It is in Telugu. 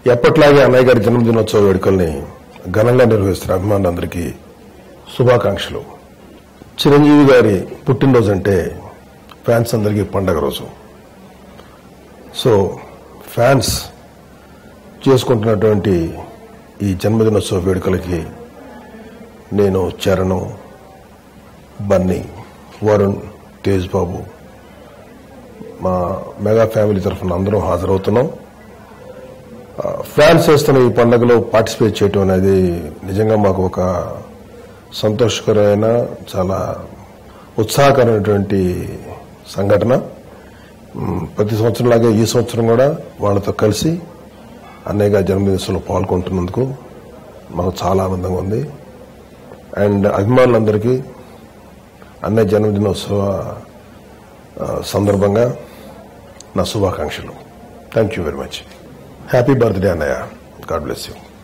ఎప్పట్లాగే అన్నయ్య గారి జన్మదినోత్సవ వేడుకల్ని ఘనంగా నిర్వహిస్తున్న అభిమానులందరికీ శుభాకాంక్షలు చిరంజీవి గారి పుట్టినరోజు అంటే ఫ్యాన్స్ అందరికీ పండగ రోజు సో ఫ్యాన్స్ చేసుకుంటున్నటువంటి ఈ జన్మదినోత్సవ వేడుకలకి నేను చరణ్ బన్నీ వరుణ్ తేజ్ బాబు మా మెగా ఫ్యామిలీ తరఫున అందరం హాజరవుతున్నాం ఆ, ఫ్యాన్స్ చేస్తున్న ఈ పండుగలో పార్టిసిపేట్ చేయటం అనేది నిజంగా మాకు ఒక సంతోషకరమైన చాలా ఉత్సాహకరమైనటువంటి సంఘటన మ్, ప్రతి సంవత్సరంలాగే ఈ సంవత్సరం కూడా వాళ్ళతో కలిసి అన్నయ్య గారి జన్మదినోత్సవంలో పాల్గొంటున్నందుకు మాకు చాలా ఆనందంగా ఉంది అండ్ అభిమానులందరికీ అన్నయ్య జన్మదినోత్సవ ఆ, సందర్భంగా నా శుభాకాంక్షలు thank you very much happy birthday అన్నయ్య గాడ్ బ్లెస్ యూ